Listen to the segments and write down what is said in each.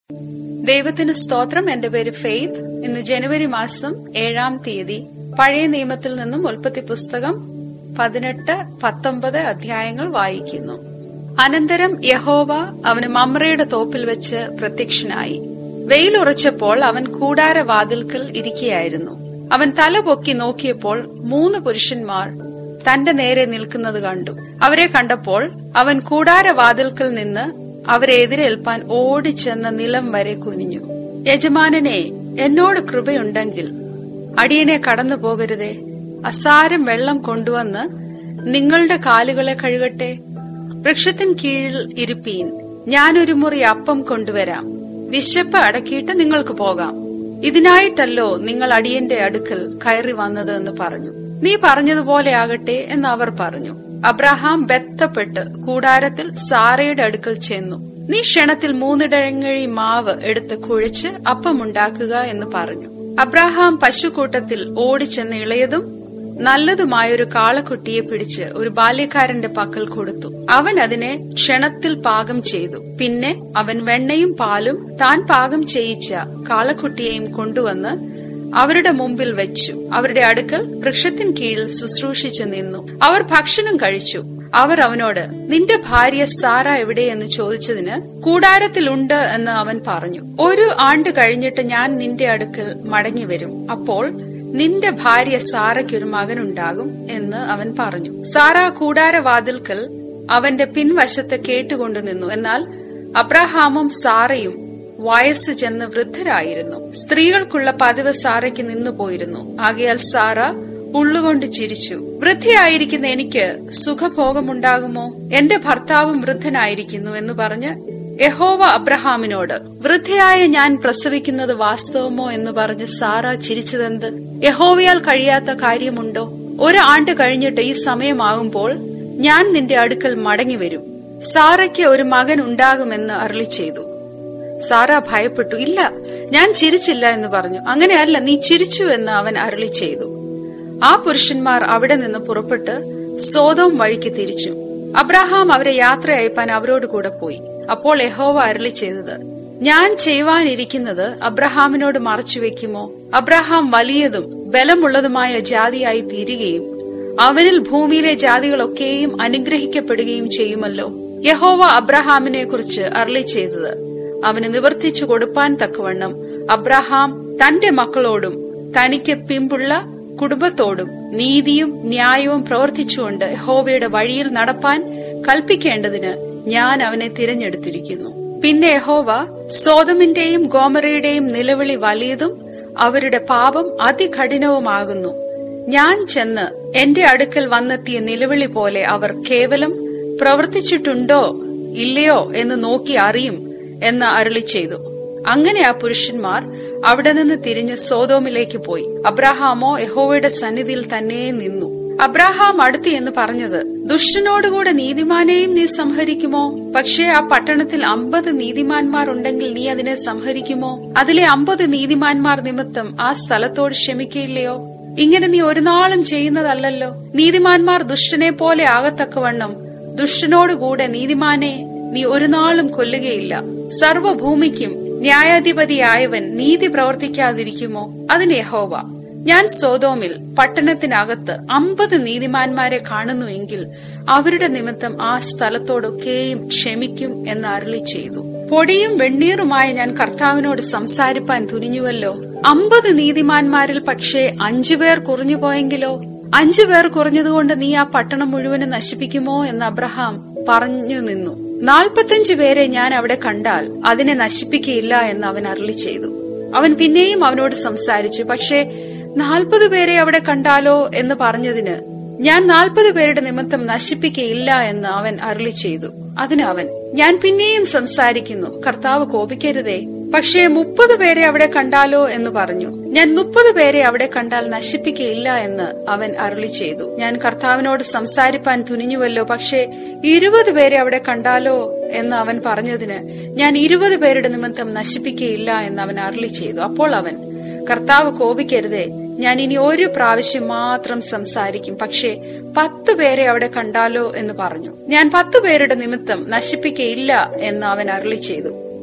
ദൈവത്തിന് സ്തോത്രം എന്റെ പേര് ഫെയ്ത്ത് ഇന്ന് ജനുവരി മാസം ഏഴാം തീയതി പഴയ നിയമത്തിൽ നിന്നും ഉൽപ്പത്തി പുസ്തകം പതിനെട്ട് പത്തൊമ്പത് അധ്യായങ്ങൾ വായിക്കുന്നു അനന്തരം യഹോവ അവന് മമ്രയുടെ തോപ്പിൽ വെച്ച് പ്രത്യക്ഷനായി വെയിലുറച്ചപ്പോൾ അവൻ കൂടാര വാതിൽക്കൽ ഇരിക്കുകയായിരുന്നു അവൻ തല പൊക്കി നോക്കിയപ്പോൾ മൂന്ന് പുരുഷന്മാർ തന്റെ നേരെ നിൽക്കുന്നത് കണ്ടു അവരെ കണ്ടപ്പോൾ അവൻ കൂടാര വാതിൽക്കൽ നിന്ന് അവരെ എതിരേൽപ്പാൻ ഓടിച്ചെന്ന നിലം വരെ കുനിഞ്ഞു യജമാനനെ എന്നോട് കൃപയുണ്ടെങ്കിൽ അടിയനെ കടന്നു പോകരുതേ അസാരം വെള്ളം കൊണ്ടുവന്ന് നിങ്ങളുടെ കാലുകളെ കഴുകട്ടെ വൃക്ഷത്തിൻ കീഴിൽ ഇരിപ്പീൻ ഞാനൊരു മുറി അപ്പം കൊണ്ടുവരാം വിശപ്പ് അടക്കിയിട്ട് നിങ്ങൾക്ക് പോകാം ഇതിനായിട്ടല്ലോ നിങ്ങൾ അടിയന്റെ അടുക്കൽ കയറി വന്നത് എന്ന് പറഞ്ഞു നീ പറഞ്ഞതുപോലെ ആകട്ടെ എന്ന് അവർ പറഞ്ഞു അബ്രഹാം ബന്ധപ്പെട്ട് കൂടാരത്തിൽ സാറയുടെ അടുക്കൽ ചെന്നു നീ ക്ഷണത്തിൽ മൂന്നിടഴങ്ങഴി മാവ് എടുത്ത് കുഴിച്ച് അപ്പമുണ്ടാക്കുക എന്ന് പറഞ്ഞു അബ്രഹാം പശുക്കൂട്ടത്തിൽ ഓടിച്ചെന്ന് ഇളയതും നല്ലതുമായൊരു കാളക്കുട്ടിയെ പിടിച്ച് ഒരു ബാല്യക്കാരന്റെ പക്കൽ കൊടുത്തു അവൻ അതിനെ ക്ഷണത്തിൽ പാകം ചെയ്തു പിന്നെ അവൻ വെണ്ണയും പാലും താൻ പാകം ചെയ്യിച്ച കാളക്കുട്ടിയെയും കൊണ്ടുവന്ന് അവരുടെ മുമ്പിൽ വെച്ചു അവരുടെ അടുക്കൽ വൃക്ഷത്തിൻ കീഴിൽ ശുശ്രൂഷിച്ചു നിന്നു അവർ ഭക്ഷണം കഴിച്ചു അവർ അവനോട് നിന്റെ ഭാര്യ സാറ എവിടെയെന്ന് ചോദിച്ചതിന് കൂടാരത്തിലുണ്ട് എന്ന് അവൻ പറഞ്ഞു ഒരു ആണ്ട് കഴിഞ്ഞിട്ട് ഞാൻ നിന്റെ അടുക്കൽ മടങ്ങി വരും അപ്പോൾ നിന്റെ ഭാര്യ സാറയ്ക്കൊരു മകനുണ്ടാകും എന്ന് അവൻ പറഞ്ഞു സാറ കൂടാരവാതിൽക്കൽ അവന്റെ പിൻവശത്ത് കേട്ടുകൊണ്ടു നിന്നു എന്നാൽ അബ്രഹാമും സാറയും വയസ്സ് ചെന്ന് വൃദ്ധരായിരുന്നു സ്ത്രീകൾക്കുള്ള പതിവ് സാറയ്ക്ക് നിന്നു പോയിരുന്നു ആകയാൽ സാറ ഉള്ളുകൊണ്ട് ചിരിച്ചു വൃദ്ധയായിരിക്കുന്ന എനിക്ക് സുഖഭോഗമുണ്ടാകുമോ എന്റെ ഭർത്താവും വൃദ്ധനായിരിക്കുന്നു എന്ന് പറഞ്ഞ് യഹോവ അബ്രഹാമിനോട് വൃദ്ധയായ ഞാൻ പ്രസവിക്കുന്നത് വാസ്തവമോ എന്ന് പറഞ്ഞ് സാറ ചിരിച്ചതെന്ത് യഹോവയാൽ കഴിയാത്ത കാര്യമുണ്ടോ ഒരു ആണ്ട് കഴിഞ്ഞിട്ട് ഈ സമയമാകുമ്പോൾ ഞാൻ നിന്റെ അടുക്കൽ മടങ്ങി വരും സാറയ്ക്ക് ഒരു മകൻ ഉണ്ടാകുമെന്ന് അരളി ചെയ്തു സാറ ഭയപ്പെട്ടു ഇല്ല ഞാൻ ചിരിച്ചില്ല എന്ന് പറഞ്ഞു അങ്ങനെയല്ല നീ ചിരിച്ചു എന്ന് അവൻ അരളി ചെയ്തു ആ പുരുഷന്മാർ അവിടെ നിന്ന് പുറപ്പെട്ട് സോതവും വഴിക്ക് തിരിച്ചു അബ്രഹാം അവരെ യാത്ര അയപ്പാൻ അവരോട് കൂടെ പോയി അപ്പോൾ യഹോവ അരളി ചെയ്തത് ഞാൻ ചെയ്യുവാനിരിക്കുന്നത് അബ്രഹാമിനോട് മറച്ചുവെക്കുമോ അബ്രഹാം വലിയതും ബലമുള്ളതുമായ ജാതിയായി തീരുകയും അവനിൽ ഭൂമിയിലെ ജാതികളൊക്കെയും അനുഗ്രഹിക്കപ്പെടുകയും ചെയ്യുമല്ലോ യഹോവ അബ്രഹാമിനെ കുറിച്ച് അരളി ചെയ്തത് അവന് നിവർത്തിച്ചു കൊടുപ്പാൻ തക്കവണ്ണം അബ്രഹാം തന്റെ മക്കളോടും തനിക്ക് പിമ്പുള്ള കുടുംബത്തോടും നീതിയും ന്യായവും പ്രവർത്തിച്ചുകൊണ്ട് യഹോവയുടെ വഴിയിൽ നടപ്പാൻ കൽപ്പിക്കേണ്ടതിന് ഞാൻ അവനെ തിരഞ്ഞെടുത്തിരിക്കുന്നു പിന്നെ യഹോവ സോതമിന്റെയും ഗോമറയുടെയും നിലവിളി വലിയതും അവരുടെ പാപം അതികഠിനവുമാകുന്നു ഞാൻ ചെന്ന് എന്റെ അടുക്കൽ വന്നെത്തിയ നിലവിളി പോലെ അവർ കേവലം പ്രവർത്തിച്ചിട്ടുണ്ടോ ഇല്ലയോ എന്ന് നോക്കി അറിയും എന്ന് അരുളി ചെയ്തു അങ്ങനെ ആ പുരുഷന്മാർ അവിടെ നിന്ന് തിരിഞ്ഞ് സോതോമിലേക്ക് പോയി അബ്രാഹാമോ യഹോവയുടെ സന്നിധിയിൽ തന്നെ നിന്നു അബ്രാഹാം അടുത്ത് എന്ന് പറഞ്ഞത് ദുഷ്ടനോടുകൂടെ നീതിമാനെയും നീ സംഹരിക്കുമോ പക്ഷേ ആ പട്ടണത്തിൽ അമ്പത് നീതിമാന്മാർ ഉണ്ടെങ്കിൽ നീ അതിനെ സംഹരിക്കുമോ അതിലെ അമ്പത് നീതിമാന്മാർ നിമിത്തം ആ സ്ഥലത്തോട് ക്ഷമിക്കയില്ലയോ ഇങ്ങനെ നീ ഒരു നാളും ചെയ്യുന്നതല്ലല്ലോ നീതിമാന്മാർ ദുഷ്ടനെ പോലെ ആകത്തക്കവണ്ണം ദുഷ്ടനോടുകൂടെ നീതിമാനെ നീ ഒരു നാളും കൊല്ലുകയില്ല സർവഭൂമിക്കും ന്യായാധിപതിയായവൻ നീതി പ്രവർത്തിക്കാതിരിക്കുമോ അതിന് യഹോവ ഞാൻ സോതോമിൽ പട്ടണത്തിനകത്ത് അമ്പത് നീതിമാന്മാരെ കാണുന്നുവെങ്കിൽ അവരുടെ നിമിത്തം ആ സ്ഥലത്തോടൊക്കെയും ക്ഷമിക്കും എന്ന് അരുളി ചെയ്തു പൊടിയും വെണ്ണീറുമായ ഞാൻ കർത്താവിനോട് സംസാരിപ്പാൻ തുനിഞ്ഞുവല്ലോ അമ്പത് നീതിമാന്മാരിൽ പക്ഷേ അഞ്ചുപേർ കുറഞ്ഞുപോയെങ്കിലോ അഞ്ചു പേർ കുറഞ്ഞതുകൊണ്ട് നീ ആ പട്ടണം മുഴുവനും നശിപ്പിക്കുമോ എന്ന് അബ്രഹാം പറഞ്ഞു നിന്നു നാൽപ്പത്തഞ്ചു പേരെ ഞാൻ അവിടെ കണ്ടാൽ അതിനെ നശിപ്പിക്കയില്ല എന്ന് അവൻ അരളി ചെയ്തു അവൻ പിന്നെയും അവനോട് സംസാരിച്ചു പക്ഷേ നാൽപ്പത് പേരെ അവിടെ കണ്ടാലോ എന്ന് പറഞ്ഞതിന് ഞാൻ നാൽപ്പത് പേരുടെ നിമിത്തം നശിപ്പിക്കയില്ല എന്ന് അവൻ അരളി ചെയ്തു അതിന് അവൻ ഞാൻ പിന്നെയും സംസാരിക്കുന്നു കർത്താവ് കോപിക്കരുതേ പക്ഷേ മുപ്പത് പേരെ അവിടെ കണ്ടാലോ എന്ന് പറഞ്ഞു ഞാൻ മുപ്പത് പേരെ അവിടെ കണ്ടാൽ നശിപ്പിക്കയില്ല എന്ന് അവൻ അരുളി ചെയ്തു ഞാൻ കർത്താവിനോട് സംസാരിപ്പാൻ തുനിഞ്ഞുവല്ലോ പക്ഷേ ഇരുപത് പേരെ അവിടെ കണ്ടാലോ എന്ന് അവൻ പറഞ്ഞതിന് ഞാൻ ഇരുപത് പേരുടെ നിമിത്തം നശിപ്പിക്കയില്ല എന്ന് അവൻ അരുളി ചെയ്തു അപ്പോൾ അവൻ കർത്താവ് കോപിക്കരുതേ ഞാൻ ഇനി ഒരു പ്രാവശ്യം മാത്രം സംസാരിക്കും പക്ഷേ പത്തു പേരെ അവിടെ കണ്ടാലോ എന്ന് പറഞ്ഞു ഞാൻ പത്തു പേരുടെ നിമിത്തം നശിപ്പിക്കയില്ല എന്ന് അവൻ അരുളി ചെയ്തു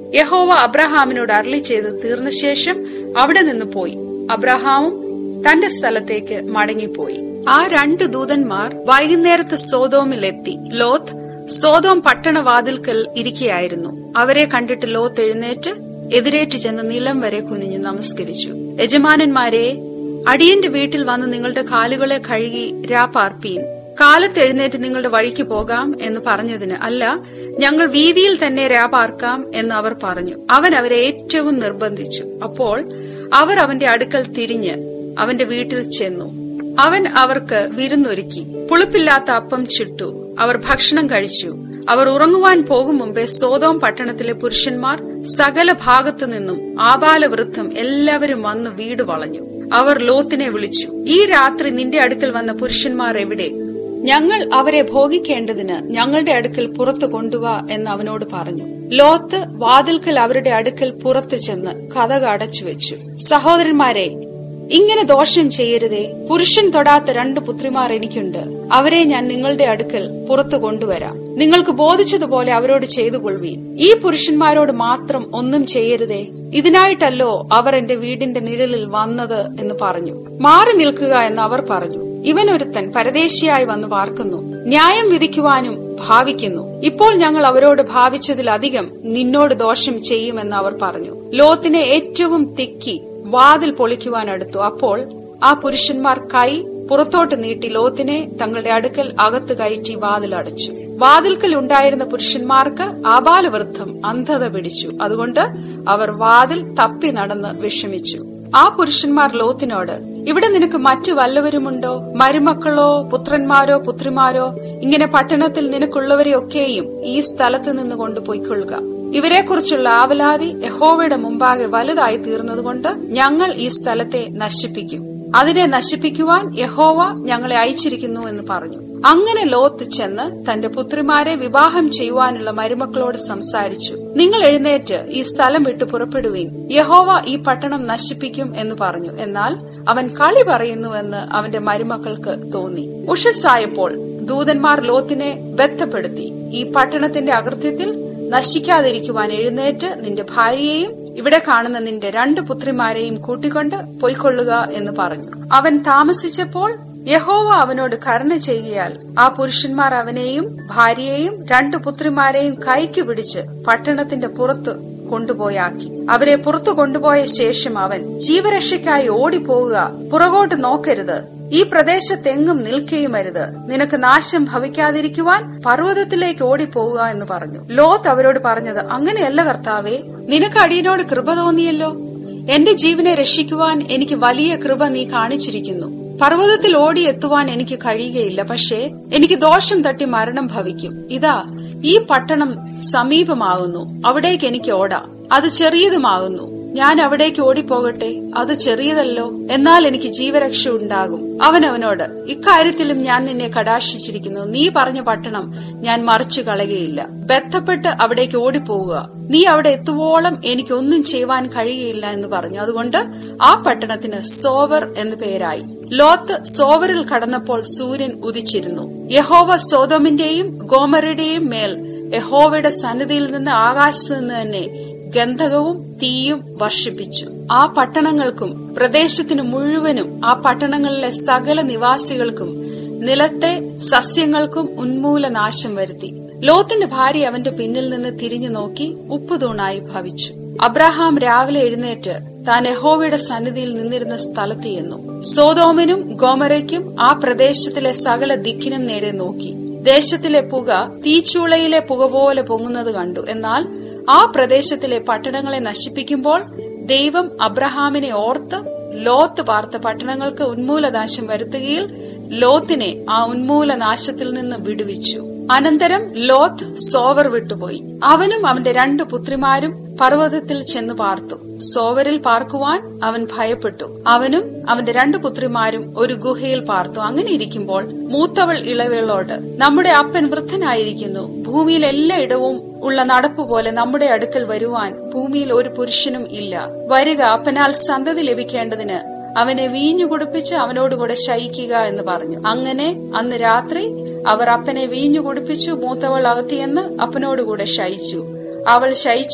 യഹോവ അബ്രഹാമിനോട് അരളി ചെയ്ത് തീർന്ന ശേഷം അവിടെ നിന്ന് പോയി അബ്രഹാമും തന്റെ സ്ഥലത്തേക്ക് മടങ്ങിപ്പോയി ആ രണ്ട് ദൂതന്മാർ വൈകുന്നേരത്ത് സോതോമിലെത്തി ലോത്ത് സോതോം പട്ടണവാതിൽക്കൽ ഇരിക്കുകയായിരുന്നു അവരെ കണ്ടിട്ട് ലോത്ത് എഴുന്നേറ്റ് എതിരേറ്റ് ചെന്ന് നിലം വരെ കുനിഞ്ഞു നമസ്കരിച്ചു യജമാനന്മാരെ അടിയന്റെ വീട്ടിൽ വന്ന് നിങ്ങളുടെ കാലുകളെ കഴുകി രാപ്പാർപ്പീൻ കാലത്ത് എഴുന്നേറ്റ് നിങ്ങളുടെ വഴിക്ക് പോകാം എന്ന് പറഞ്ഞതിന് അല്ല ഞങ്ങൾ വീതിയിൽ തന്നെ രാപാർക്കാം എന്ന് അവർ പറഞ്ഞു അവൻ അവരെ ഏറ്റവും നിർബന്ധിച്ചു അപ്പോൾ അവർ അവന്റെ അടുക്കൽ തിരിഞ്ഞ് അവന്റെ വീട്ടിൽ ചെന്നു അവൻ അവർക്ക് വിരുന്നൊരുക്കി പുളിപ്പില്ലാത്ത അപ്പം ചുട്ടു അവർ ഭക്ഷണം കഴിച്ചു അവർ ഉറങ്ങുവാൻ പോകും മുമ്പേ സോതോം പട്ടണത്തിലെ പുരുഷന്മാർ സകല ഭാഗത്തു നിന്നും ആബാലവൃദ്ധം എല്ലാവരും വന്ന് വീട് വളഞ്ഞു അവർ ലോത്തിനെ വിളിച്ചു ഈ രാത്രി നിന്റെ അടുക്കൽ വന്ന പുരുഷന്മാർ എവിടെ ഞങ്ങൾ അവരെ ഭോഗിക്കേണ്ടതിന് ഞങ്ങളുടെ അടുക്കൽ പുറത്തു കൊണ്ടുവാ എന്ന് അവനോട് പറഞ്ഞു ലോത്ത് വാതിൽക്കൽ അവരുടെ അടുക്കൽ പുറത്തു ചെന്ന് കഥക അടച്ചു വെച്ചു സഹോദരന്മാരെ ഇങ്ങനെ ദോഷം ചെയ്യരുതേ പുരുഷൻ തൊടാത്ത രണ്ട് പുത്രിമാർ എനിക്കുണ്ട് അവരെ ഞാൻ നിങ്ങളുടെ അടുക്കൽ പുറത്തു കൊണ്ടുവരാം നിങ്ങൾക്ക് ബോധിച്ചതുപോലെ അവരോട് ചെയ്തു കൊള്ളുവീൻ ഈ പുരുഷന്മാരോട് മാത്രം ഒന്നും ചെയ്യരുതേ ഇതിനായിട്ടല്ലോ അവർ എന്റെ വീടിന്റെ നിഴലിൽ വന്നത് എന്ന് പറഞ്ഞു മാറി നിൽക്കുക എന്ന് അവർ പറഞ്ഞു ഇവനൊരുത്തൻ പരദേശിയായി വന്ന് പാർക്കുന്നു ന്യായം വിധിക്കുവാനും ഭാവിക്കുന്നു ഇപ്പോൾ ഞങ്ങൾ അവരോട് ഭാവിച്ചതിലധികം നിന്നോട് ദോഷം ചെയ്യുമെന്ന് അവർ പറഞ്ഞു ലോത്തിനെ ഏറ്റവും തിക്കി വാതിൽ പൊളിക്കുവാൻ അടുത്തു അപ്പോൾ ആ പുരുഷന്മാർ കൈ പുറത്തോട്ട് നീട്ടി ലോത്തിനെ തങ്ങളുടെ അടുക്കൽ അകത്ത് കയറ്റി വാതിൽ അടച്ചു വാതിൽക്കൽ ഉണ്ടായിരുന്ന പുരുഷന്മാർക്ക് ആബാലവൃദ്ധം അന്ധത പിടിച്ചു അതുകൊണ്ട് അവർ വാതിൽ തപ്പി നടന്ന് വിഷമിച്ചു ആ പുരുഷന്മാർ ലോത്തിനോട് ഇവിടെ നിനക്ക് മറ്റു വല്ലവരുമുണ്ടോ മരുമക്കളോ പുത്രന്മാരോ പുത്രിമാരോ ഇങ്ങനെ പട്ടണത്തിൽ നിനക്കുള്ളവരെയൊക്കെയും ഈ സ്ഥലത്ത് നിന്ന് കൊണ്ടുപോയിക്കൊള്ളുക ഇവരെക്കുറിച്ചുള്ള ആവലാതി യഹോവയുടെ മുമ്പാകെ വലുതായി തീർന്നതുകൊണ്ട് ഞങ്ങൾ ഈ സ്ഥലത്തെ നശിപ്പിക്കും അതിനെ നശിപ്പിക്കുവാൻ യഹോവ ഞങ്ങളെ അയച്ചിരിക്കുന്നു എന്ന് പറഞ്ഞു അങ്ങനെ ലോത്ത് ചെന്ന് തന്റെ പുത്രിമാരെ വിവാഹം ചെയ്യുവാനുള്ള മരുമക്കളോട് സംസാരിച്ചു നിങ്ങൾ എഴുന്നേറ്റ് ഈ സ്ഥലം വിട്ടു പുറപ്പെടുവീൻ യഹോവ ഈ പട്ടണം നശിപ്പിക്കും എന്ന് പറഞ്ഞു എന്നാൽ അവൻ കളി പറയുന്നുവെന്ന് അവന്റെ മരുമക്കൾക്ക് തോന്നി ഉഷസായപ്പോൾ ദൂതന്മാർ ലോത്തിനെ ബന്ധപ്പെടുത്തി ഈ പട്ടണത്തിന്റെ അകൃത്യത്തിൽ നശിക്കാതിരിക്കുവാൻ എഴുന്നേറ്റ് നിന്റെ ഭാര്യയെയും ഇവിടെ കാണുന്ന നിന്റെ രണ്ട് പുത്രിമാരെയും കൂട്ടിക്കൊണ്ട് പൊയ്ക്കൊള്ളുക എന്ന് പറഞ്ഞു അവൻ താമസിച്ചപ്പോൾ യഹോവ അവനോട് കരുണ ചെയ്യുകയാൽ ആ പുരുഷന്മാർ അവനെയും ഭാര്യയെയും രണ്ടു പുത്രിമാരെയും കൈക്ക് പിടിച്ച് പട്ടണത്തിന്റെ പുറത്ത് കൊണ്ടുപോയാക്കി അവരെ പുറത്തു കൊണ്ടുപോയ ശേഷം അവൻ ജീവരക്ഷയ്ക്കായി ഓടിപ്പോവുക പുറകോട്ട് നോക്കരുത് ഈ പ്രദേശത്തെങ്ങും നിൽക്കുകയുമരുത് നിനക്ക് നാശം ഭവിക്കാതിരിക്കുവാൻ പർവ്വതത്തിലേക്ക് ഓടിപ്പോവുക എന്ന് പറഞ്ഞു ലോത്ത് അവരോട് പറഞ്ഞത് അങ്ങനെയല്ല കർത്താവേ നിനക്ക് അടിയനോട് കൃപ തോന്നിയല്ലോ എന്റെ ജീവനെ രക്ഷിക്കുവാൻ എനിക്ക് വലിയ കൃപ നീ കാണിച്ചിരിക്കുന്നു പർവ്വതത്തിൽ ഓടിയെത്തുവാൻ എനിക്ക് കഴിയുകയില്ല പക്ഷേ എനിക്ക് ദോഷം തട്ടി മരണം ഭവിക്കും ഇതാ ഈ പട്ടണം സമീപമാകുന്നു അവിടേക്ക് എനിക്ക് ഓടാം അത് ചെറിയതുമാകുന്നു ഞാൻ അവിടേക്ക് ഓടിപ്പോകട്ടെ അത് ചെറിയതല്ലോ എന്നാൽ എനിക്ക് ജീവരക്ഷ ഉണ്ടാകും അവൻ അവനോട് ഇക്കാര്യത്തിലും ഞാൻ നിന്നെ കടാക്ഷിച്ചിരിക്കുന്നു നീ പറഞ്ഞ പട്ടണം ഞാൻ മറിച്ചു കളയുകയില്ല ബന്ധപ്പെട്ട് അവിടേക്ക് ഓടിപ്പോവുക നീ അവിടെ എത്തുവോളം എനിക്ക് ഒന്നും ചെയ്യുവാൻ കഴിയുകയില്ല എന്ന് പറഞ്ഞു അതുകൊണ്ട് ആ പട്ടണത്തിന് സോവർ എന്ന് പേരായി ലോത്ത് സോവറിൽ കടന്നപ്പോൾ സൂര്യൻ ഉദിച്ചിരുന്നു യഹോവ സോതോമിന്റെയും ഗോമറുടെയും മേൽ യഹോവയുടെ സന്നിധിയിൽ നിന്ന് ആകാശത്ത് നിന്ന് തന്നെ ഗന്ധകവും തീയും വർഷിപ്പിച്ചു ആ പട്ടണങ്ങൾക്കും പ്രദേശത്തിന് മുഴുവനും ആ പട്ടണങ്ങളിലെ സകല നിവാസികൾക്കും നിലത്തെ സസ്യങ്ങൾക്കും ഉന്മൂലനാശം വരുത്തി ലോത്തിന്റെ ഭാര്യ അവന്റെ പിന്നിൽ നിന്ന് തിരിഞ്ഞു നോക്കി ഉപ്പുതൂണായി ഭവിച്ചു അബ്രഹാം രാവിലെ എഴുന്നേറ്റ് താൻ യഹോവയുടെ സന്നിധിയിൽ നിന്നിരുന്ന സ്ഥലത്ത് ചെന്നു സോതോമിനും ഗോമരയ്ക്കും ആ പ്രദേശത്തിലെ സകല ദിക്കിനും നേരെ നോക്കി ദേശത്തിലെ പുക തീച്ചൂളയിലെ പുക പോലെ പൊങ്ങുന്നത് കണ്ടു എന്നാൽ ആ പ്രദേശത്തിലെ പട്ടണങ്ങളെ നശിപ്പിക്കുമ്പോൾ ദൈവം അബ്രഹാമിനെ ഓർത്ത് ലോത്ത് പാർത്ത പട്ടണങ്ങൾക്ക് ഉന്മൂലനാശം വരുത്തുകയിൽ ലോത്തിനെ ആ ഉന്മൂലനാശത്തിൽ നിന്ന് വിടുവിച്ചു അനന്തരം ലോത്ത് സോവർ വിട്ടുപോയി അവനും അവന്റെ രണ്ട് പുത്രിമാരും പർവ്വതത്തിൽ ചെന്നു പാർത്തു സോവരിൽ പാർക്കുവാൻ അവൻ ഭയപ്പെട്ടു അവനും അവന്റെ രണ്ടു പുത്രിമാരും ഒരു ഗുഹയിൽ പാർത്തു അങ്ങനെ ഇരിക്കുമ്പോൾ മൂത്തവൾ ഇളവേളോട് നമ്മുടെ അപ്പൻ വൃദ്ധനായിരിക്കുന്നു ഭൂമിയിൽ എല്ലായിടവും ഉള്ള നടപ്പ് പോലെ നമ്മുടെ അടുക്കൽ വരുവാൻ ഭൂമിയിൽ ഒരു പുരുഷനും ഇല്ല വരിക അപ്പനാൽ സന്തതി ലഭിക്കേണ്ടതിന് അവനെ വീഞ്ഞു കുടിപ്പിച്ച് അവനോടുകൂടെ ശയിക്കുക എന്ന് പറഞ്ഞു അങ്ങനെ അന്ന് രാത്രി അവർ അപ്പനെ വീഞ്ഞു കുടിപ്പിച്ചു മൂത്തവൾ അകത്തിയെന്ന് അപ്പനോടുകൂടെ ശയിച്ചു അവൾ ശയിച്ചതും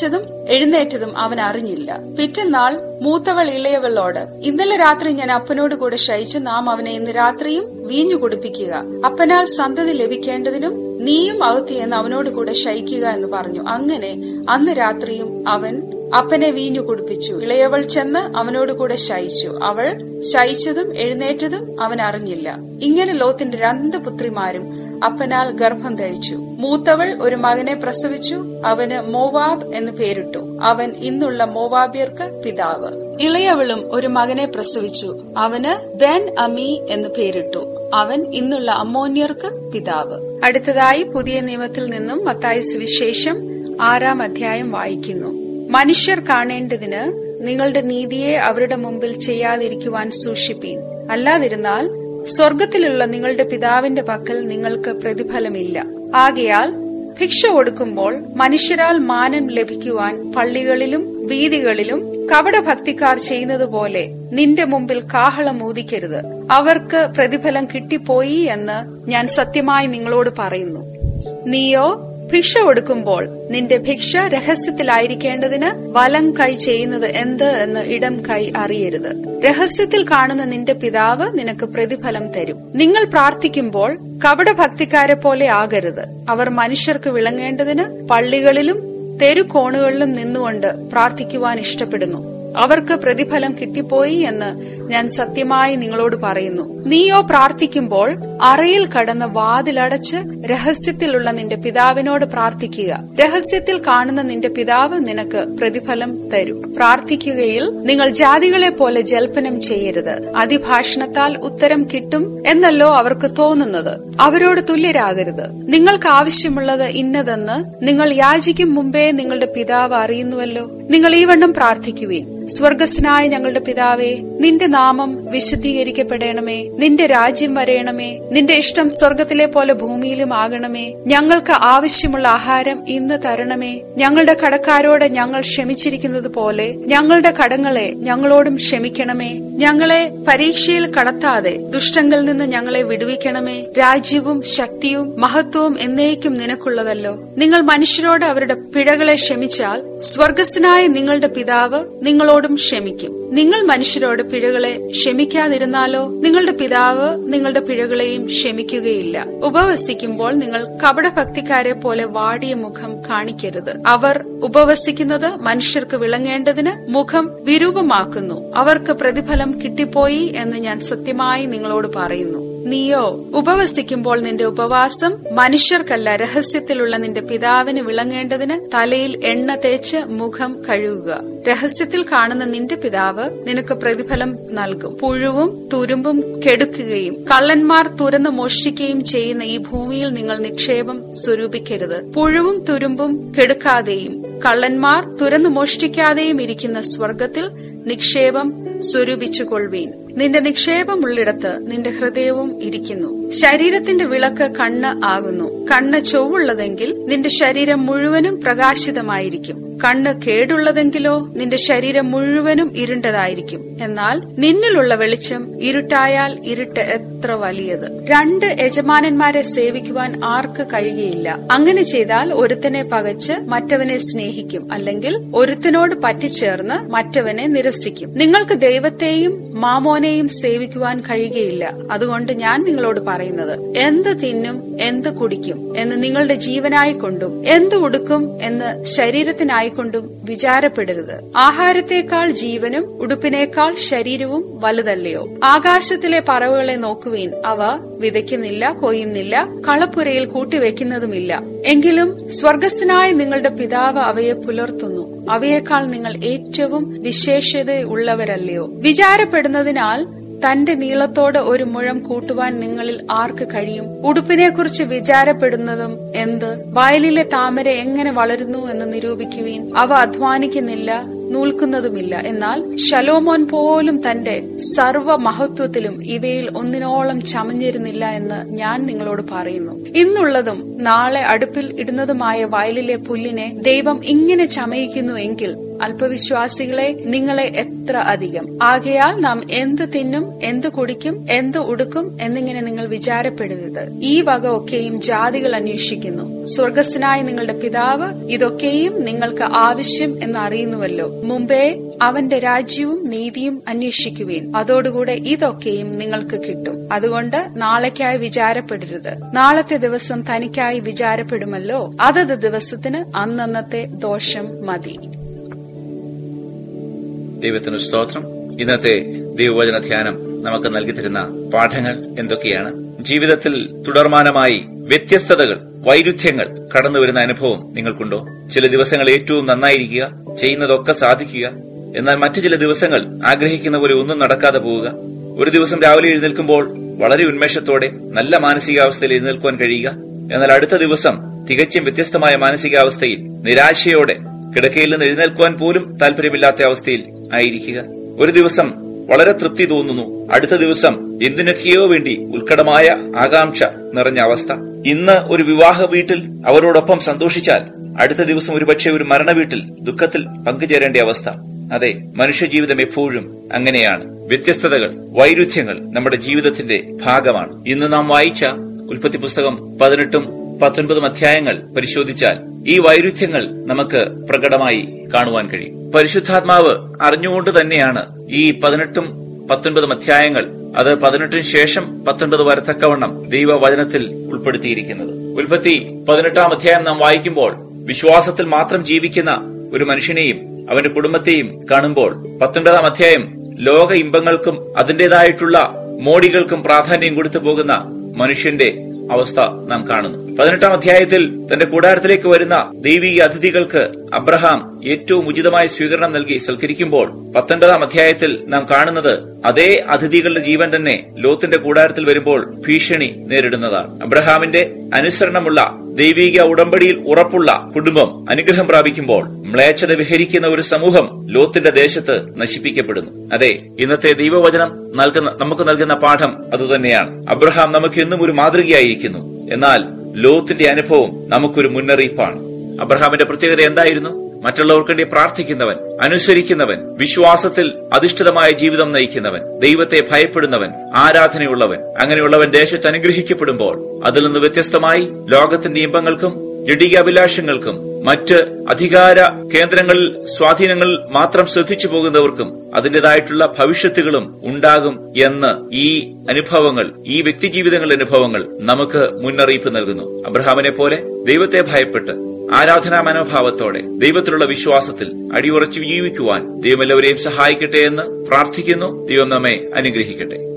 എഴുന്നേറ്റതും അവൻ അറിഞ്ഞില്ല പിറ്റന്നാൾ മൂത്തവൾ ഇളയവളോട് ഇന്നലെ രാത്രി ഞാൻ അപ്പനോട് കൂടെ ശയിച്ചു നാം അവനെ ഇന്ന് രാത്രിയും വീഞ്ഞു കുടിപ്പിക്കുക അപ്പനാൽ സന്തതി ലഭിക്കേണ്ടതിനും നീയും അകത്തി എന്ന് അവനോട് കൂടെ ശയിക്കുക എന്ന് പറഞ്ഞു അങ്ങനെ അന്ന് രാത്രിയും അവൻ അപ്പനെ വീഞ്ഞു കുടിപ്പിച്ചു ഇളയവൾ ചെന്ന് അവനോട് കൂടെ ശയിച്ചു അവൾ ശയിച്ചതും എഴുന്നേറ്റതും അവൻ അറിഞ്ഞില്ല ഇങ്ങനെ ലോത്തിന്റെ രണ്ട് പുത്രിമാരും അപ്പനാൽ ഗർഭം ധരിച്ചു മൂത്തവൾ ഒരു മകനെ പ്രസവിച്ചു അവന് മോവാബ് എന്ന് പേരിട്ടു അവൻ ഇന്നുള്ള മോവാബിയർക്ക് പിതാവ് ഇളയവളും ഒരു മകനെ പ്രസവിച്ചു അവന് ബെൻ അമി എന്ന് പേരിട്ടു അവൻ ഇന്നുള്ള അമ്മോന്യർക്ക് പിതാവ് അടുത്തതായി പുതിയ നിയമത്തിൽ നിന്നും മത്തായ സുവിശേഷം ആറാം അധ്യായം വായിക്കുന്നു മനുഷ്യർ കാണേണ്ടതിന് നിങ്ങളുടെ നീതിയെ അവരുടെ മുമ്പിൽ ചെയ്യാതിരിക്കുവാൻ സൂക്ഷിപ്പീൻ അല്ലാതിരുന്നാൽ സ്വർഗത്തിലുള്ള നിങ്ങളുടെ പിതാവിന്റെ പക്കൽ നിങ്ങൾക്ക് പ്രതിഫലമില്ല ആകയാൽ ഭിക്ഷ കൊടുക്കുമ്പോൾ മനുഷ്യരാൽ മാനം ലഭിക്കുവാൻ പള്ളികളിലും വീതികളിലും കപടഭക്തിക്കാർ ചെയ്യുന്നത് പോലെ നിന്റെ മുമ്പിൽ കാഹളം ഊതിക്കരുത് അവർക്ക് പ്രതിഫലം കിട്ടിപ്പോയി എന്ന് ഞാൻ സത്യമായി നിങ്ങളോട് പറയുന്നു നീയോ ഭിക്ഷ കൊടുക്കുമ്പോൾ നിന്റെ ഭിക്ഷ രഹസ്യത്തിലായിരിക്കേണ്ടതിന് വലം കൈ ചെയ്യുന്നത് എന്ത് എന്ന് ഇടം കൈ അറിയരുത് രഹസ്യത്തിൽ കാണുന്ന നിന്റെ പിതാവ് നിനക്ക് പ്രതിഫലം തരും നിങ്ങൾ പ്രാർത്ഥിക്കുമ്പോൾ കപടഭക്തിക്കാരെ പോലെ ആകരുത് അവർ മനുഷ്യർക്ക് വിളങ്ങേണ്ടതിന് പള്ളികളിലും തെരുക്കോണുകളിലും നിന്നുകൊണ്ട് പ്രാർത്ഥിക്കുവാൻ ഇഷ്ടപ്പെടുന്നു അവർക്ക് പ്രതിഫലം കിട്ടിപ്പോയി എന്ന് ഞാൻ സത്യമായി നിങ്ങളോട് പറയുന്നു നീയോ പ്രാർത്ഥിക്കുമ്പോൾ അറയിൽ കടന്ന് വാതിലടച്ച് രഹസ്യത്തിലുള്ള നിന്റെ പിതാവിനോട് പ്രാർത്ഥിക്കുക രഹസ്യത്തിൽ കാണുന്ന നിന്റെ പിതാവ് നിനക്ക് പ്രതിഫലം തരും പ്രാർത്ഥിക്കുകയിൽ നിങ്ങൾ ജാതികളെ പോലെ ജൽപ്പനം ചെയ്യരുത് അതിഭാഷണത്താൽ ഉത്തരം കിട്ടും എന്നല്ലോ അവർക്ക് തോന്നുന്നത് അവരോട് തുല്യരാകരുത് നിങ്ങൾക്ക് ആവശ്യമുള്ളത് ഇന്നതെന്ന് നിങ്ങൾ യാചിക്കും മുമ്പേ നിങ്ങളുടെ പിതാവ് അറിയുന്നുവല്ലോ നിങ്ങൾ ഈ വണ്ണം പ്രാർത്ഥിക്കുവീൻ സ്വർഗസ്നായ ഞങ്ങളുടെ പിതാവേ നിന്റെ നാമം വിശുദ്ധീകരിക്കപ്പെടണമേ നിന്റെ രാജ്യം വരയണമേ നിന്റെ ഇഷ്ടം സ്വർഗത്തിലെ പോലെ ഭൂമിയിലും ആകണമേ ഞങ്ങൾക്ക് ആവശ്യമുള്ള ആഹാരം ഇന്ന് തരണമേ ഞങ്ങളുടെ കടക്കാരോട് ഞങ്ങൾ ക്ഷമിച്ചിരിക്കുന്നത് പോലെ ഞങ്ങളുടെ കടങ്ങളെ ഞങ്ങളോടും ക്ഷമിക്കണമേ ഞങ്ങളെ പരീക്ഷയിൽ കടത്താതെ ദുഷ്ടങ്ങളിൽ നിന്ന് ഞങ്ങളെ വിടുവിക്കണമേ രാജ്യവും ശക്തിയും മഹത്വവും എന്നേക്കും നിനക്കുള്ളതല്ലോ നിങ്ങൾ മനുഷ്യരോട് അവരുടെ പിഴകളെ ക്ഷമിച്ചാൽ സ്വർഗസ്ഥനായ നിങ്ങളുടെ പിതാവ് നിങ്ങളോടും ക്ഷമിക്കും നിങ്ങൾ മനുഷ്യരോട് പിഴകളെ ക്ഷമിക്കാതിരുന്നാലോ നിങ്ങളുടെ പിതാവ് നിങ്ങളുടെ പിഴകളെയും ക്ഷമിക്കുകയില്ല ഉപവസിക്കുമ്പോൾ നിങ്ങൾ കപടഭക്തിക്കാരെ പോലെ വാടിയ മുഖം കാണിക്കരുത് അവർ ഉപവസിക്കുന്നത് മനുഷ്യർക്ക് വിളങ്ങേണ്ടതിന് മുഖം വിരൂപമാക്കുന്നു അവർക്ക് പ്രതിഫലം കിട്ടിപ്പോയി എന്ന് ഞാൻ സത്യമായി നിങ്ങളോട് പറയുന്നു നീയോ ഉപവസിക്കുമ്പോൾ നിന്റെ ഉപവാസം മനുഷ്യർക്കല്ല രഹസ്യത്തിലുള്ള നിന്റെ പിതാവിന് വിളങ്ങേണ്ടതിന് തലയിൽ എണ്ണ തേച്ച് മുഖം കഴുകുക രഹസ്യത്തിൽ കാണുന്ന നിന്റെ പിതാവ് നിനക്ക് പ്രതിഫലം നൽകും പുഴുവും തുരുമ്പും കെടുക്കുകയും കള്ളന്മാർ തുറന്ന് മോഷ്ടിക്കുകയും ചെയ്യുന്ന ഈ ഭൂമിയിൽ നിങ്ങൾ നിക്ഷേപം സ്വരൂപിക്കരുത് പുഴുവും തുരുമ്പും കെടുക്കാതെയും കള്ളന്മാർ തുറന്നു മോഷ്ടിക്കാതെയും ഇരിക്കുന്ന സ്വർഗത്തിൽ നിക്ഷേപം സ്വരൂപിച്ചുകൊള്ളുവീൻ നിന്റെ നിക്ഷേപമുള്ളിടത്ത് നിന്റെ ഹൃദയവും ഇരിക്കുന്നു ശരീരത്തിന്റെ വിളക്ക് കണ്ണ് ആകുന്നു കണ്ണ് ചൊവ്വുള്ളതെങ്കിൽ നിന്റെ ശരീരം മുഴുവനും പ്രകാശിതമായിരിക്കും കണ്ണ് കേടുള്ളതെങ്കിലോ നിന്റെ ശരീരം മുഴുവനും ഇരുണ്ടതായിരിക്കും എന്നാൽ നിന്നിലുള്ള വെളിച്ചം ഇരുട്ടായാൽ ഇരുട്ട് എത്ര വലിയത് രണ്ട് യജമാനന്മാരെ സേവിക്കുവാൻ ആർക്ക് കഴിയുകയില്ല അങ്ങനെ ചെയ്താൽ ഒരുത്തനെ പകച്ച് മറ്റവനെ സ്നേഹിക്കും അല്ലെങ്കിൽ ഒരുത്തനോട് പറ്റിച്ചേർന്ന് മറ്റവനെ നിരസിക്കും നിങ്ങൾക്ക് ദൈവത്തെയും മാമോനെയും സേവിക്കുവാൻ കഴിയുകയില്ല അതുകൊണ്ട് ഞാൻ നിങ്ങളോട് പറയുന്നത് എന്ത് തിന്നും എന്ത് കുടിക്കും എന്ന് നിങ്ങളുടെ ജീവനായി കൊണ്ടും എന്ത് ഉടുക്കും എന്ന് ശരീരത്തിനായിക്കൊണ്ടും വിചാരപ്പെടരുത് ആഹാരത്തെക്കാൾ ജീവനും ഉടുപ്പിനേക്കാൾ ശരീരവും വലുതല്ലയോ ആകാശത്തിലെ പറവുകളെ നോക്കുവീൻ അവ വിതയ്ക്കുന്നില്ല കൊയ്യുന്നില്ല കളപ്പുരയിൽ കൂട്ടിവെക്കുന്നതുമില്ല എങ്കിലും സ്വർഗസ്ഥനായ നിങ്ങളുടെ പിതാവ് അവയെ പുലർത്തുന്നു അവയേക്കാൾ നിങ്ങൾ ഏറ്റവും വിശേഷതയുള്ളവരല്ലയോ വിചാരപ്പെടുന്നതിനാൽ തന്റെ നീളത്തോട് ഒരു മുഴം കൂട്ടുവാൻ നിങ്ങളിൽ ആർക്ക് കഴിയും ഉടുപ്പിനെക്കുറിച്ച് വിചാരപ്പെടുന്നതും എന്ത് വയലിലെ താമര എങ്ങനെ വളരുന്നു എന്ന് നിരൂപിക്കുവീൻ അവ അധ്വാനിക്കുന്നില്ല നൂൽക്കുന്നതുമില്ല എന്നാൽ ശലോമോൻ പോലും തന്റെ സർവ മഹത്വത്തിലും ഇവയിൽ ഒന്നിനോളം ചമഞ്ഞിരുന്നില്ല എന്ന് ഞാൻ നിങ്ങളോട് പറയുന്നു ഇന്നുള്ളതും നാളെ അടുപ്പിൽ ഇടുന്നതുമായ വയലിലെ പുല്ലിനെ ദൈവം ഇങ്ങനെ ചമയിക്കുന്നു എങ്കിൽ അല്പവിശ്വാസികളെ നിങ്ങളെ എത്ര അധികം ആകയാൽ നാം എന്ത് തിന്നും എന്ത് കുടിക്കും എന്ത് ഉടുക്കും എന്നിങ്ങനെ നിങ്ങൾ വിചാരപ്പെടരുത് ഈ വക ഒക്കെയും ജാതികൾ അന്വേഷിക്കുന്നു സ്വർഗസ്ഥനായ നിങ്ങളുടെ പിതാവ് ഇതൊക്കെയും നിങ്ങൾക്ക് ആവശ്യം എന്ന് അറിയുന്നുവല്ലോ മുമ്പേ അവന്റെ രാജ്യവും നീതിയും അന്വേഷിക്കുവീൻ അതോടുകൂടെ ഇതൊക്കെയും നിങ്ങൾക്ക് കിട്ടും അതുകൊണ്ട് നാളേക്കായി വിചാരപ്പെടരുത് നാളത്തെ ദിവസം തനിക്കായി വിചാരപ്പെടുമല്ലോ അതത് ദിവസത്തിന് അന്നന്നത്തെ ദോഷം മതി ദൈവത്തിന് സ്തോത്രം ഇന്നത്തെ ദൈവവചന ധ്യാനം നമുക്ക് നൽകി തരുന്ന പാഠങ്ങൾ എന്തൊക്കെയാണ് ജീവിതത്തിൽ തുടർമാനമായി വ്യത്യസ്തതകൾ വൈരുദ്ധ്യങ്ങൾ കടന്നു വരുന്ന അനുഭവം നിങ്ങൾക്കുണ്ടോ ചില ദിവസങ്ങൾ ഏറ്റവും നന്നായിരിക്കുക ചെയ്യുന്നതൊക്കെ സാധിക്കുക എന്നാൽ മറ്റു ചില ദിവസങ്ങൾ ആഗ്രഹിക്കുന്ന പോലെ ഒന്നും നടക്കാതെ പോവുക ഒരു ദിവസം രാവിലെ എഴുന്നേൽക്കുമ്പോൾ വളരെ ഉന്മേഷത്തോടെ നല്ല മാനസികാവസ്ഥയിൽ എഴുന്നേൽക്കുവാൻ കഴിയുക എന്നാൽ അടുത്ത ദിവസം തികച്ചും വ്യത്യസ്തമായ മാനസികാവസ്ഥയിൽ നിരാശയോടെ കിടക്കയിൽ നിന്ന് എഴുന്നേൽക്കുവാൻ പോലും താല്പര്യമില്ലാത്ത അവസ്ഥയിൽ ആയിരിക്കുക ഒരു ദിവസം വളരെ തൃപ്തി തോന്നുന്നു അടുത്ത ദിവസം എന്തിനൊക്കെയോ വേണ്ടി ഉത്കടമായ ആകാംക്ഷ നിറഞ്ഞ അവസ്ഥ ഇന്ന് ഒരു വിവാഹ വീട്ടിൽ അവരോടൊപ്പം സന്തോഷിച്ചാൽ അടുത്ത ദിവസം ഒരുപക്ഷെ ഒരു മരണ വീട്ടിൽ ദുഃഖത്തിൽ പങ്കുചേരേണ്ട അവസ്ഥ അതെ മനുഷ്യജീവിതം എപ്പോഴും അങ്ങനെയാണ് വ്യത്യസ്തതകൾ വൈരുദ്ധ്യങ്ങൾ നമ്മുടെ ജീവിതത്തിന്റെ ഭാഗമാണ് ഇന്ന് നാം വായിച്ച ഉൽപ്പത്തി പുസ്തകം പതിനെട്ടും പത്തൊൻപതും അധ്യായങ്ങൾ പരിശോധിച്ചാൽ ഈ വൈരുദ്ധ്യങ്ങൾ നമുക്ക് പ്രകടമായി കാണുവാൻ കഴിയും പരിശുദ്ധാത്മാവ് അറിഞ്ഞുകൊണ്ട് തന്നെയാണ് ഈ പതിനെട്ടും പത്തൊൻപതും അധ്യായങ്ങൾ അത് പതിനെട്ടിന് ശേഷം പത്തൊൻപത് വരത്തക്കവണ്ണം ദൈവവചനത്തിൽ ഉൾപ്പെടുത്തിയിരിക്കുന്നത് ഉൽപ്പത്തി പതിനെട്ടാം അധ്യായം നാം വായിക്കുമ്പോൾ വിശ്വാസത്തിൽ മാത്രം ജീവിക്കുന്ന ഒരു മനുഷ്യനെയും അവന്റെ കുടുംബത്തെയും കാണുമ്പോൾ പത്തൊൻപതാം അധ്യായം ലോക ഇമ്പങ്ങൾക്കും അതിന്റേതായിട്ടുള്ള മോടികൾക്കും പ്രാധാന്യം കൊടുത്തു പോകുന്ന മനുഷ്യന്റെ അവസ്ഥ നാം കാണുന്നു പതിനെട്ടാം അധ്യായത്തിൽ തന്റെ കൂടാരത്തിലേക്ക് വരുന്ന ദൈവിക അതിഥികൾക്ക് അബ്രഹാം ഏറ്റവും ഉചിതമായ സ്വീകരണം നൽകി സൽക്കരിക്കുമ്പോൾ പത്തൊൻപതാം അധ്യായത്തിൽ നാം കാണുന്നത് അതേ അതിഥികളുടെ ജീവൻ തന്നെ ലോത്തിന്റെ കൂടാരത്തിൽ വരുമ്പോൾ ഭീഷണി നേരിടുന്നതാണ് അബ്രഹാമിന്റെ അനുസരണമുള്ള ദൈവിക ഉടമ്പടിയിൽ ഉറപ്പുള്ള കുടുംബം അനുഗ്രഹം പ്രാപിക്കുമ്പോൾ മ്ലേച്ഛത വിഹരിക്കുന്ന ഒരു സമൂഹം ലോത്തിന്റെ ദേശത്ത് നശിപ്പിക്കപ്പെടുന്നു അതെ ഇന്നത്തെ ദൈവവചനം നൽകുന്ന നമുക്ക് നൽകുന്ന പാഠം അതുതന്നെയാണ് അബ്രഹാം നമുക്ക് എന്നും ഒരു മാതൃകയായിരിക്കുന്നു എന്നാൽ ലോത്തിന്റെ അനുഭവം നമുക്കൊരു മുന്നറിയിപ്പാണ് അബ്രഹാമിന്റെ പ്രത്യേകത എന്തായിരുന്നു മറ്റുള്ളവർക്ക് വേണ്ടി പ്രാർത്ഥിക്കുന്നവൻ അനുസരിക്കുന്നവൻ വിശ്വാസത്തിൽ അധിഷ്ഠിതമായ ജീവിതം നയിക്കുന്നവൻ ദൈവത്തെ ഭയപ്പെടുന്നവൻ ആരാധനയുള്ളവൻ അങ്ങനെയുള്ളവൻ ദേശത്ത് അനുഗ്രഹിക്കപ്പെടുമ്പോൾ അതിൽ നിന്ന് വ്യത്യസ്തമായി ലോകത്തിന്റെ ഇമ്പങ്ങൾക്കും ജഡിക അഭിലാഷങ്ങൾക്കും മറ്റ് അധികാര കേന്ദ്രങ്ങളിൽ സ്വാധീനങ്ങളിൽ മാത്രം ശ്രദ്ധിച്ചു പോകുന്നവർക്കും അതിന്റേതായിട്ടുള്ള ഭവിഷ്യത്തുകളും ഉണ്ടാകും എന്ന് ഈ അനുഭവങ്ങൾ ഈ വ്യക്തിജീവിതങ്ങളുടെ അനുഭവങ്ങൾ നമുക്ക് മുന്നറിയിപ്പ് നൽകുന്നു അബ്രഹാമിനെ പോലെ ദൈവത്തെ ഭയപ്പെട്ട് ആരാധനാ മനോഭാവത്തോടെ ദൈവത്തിലുള്ള വിശ്വാസത്തിൽ അടിയുറച്ച് ജീവിക്കുവാൻ ദൈവം എല്ലാവരെയും സഹായിക്കട്ടെ എന്ന് പ്രാർത്ഥിക്കുന്നു ദൈവം നമ്മെ അനുഗ്രഹിക്കട്ടെ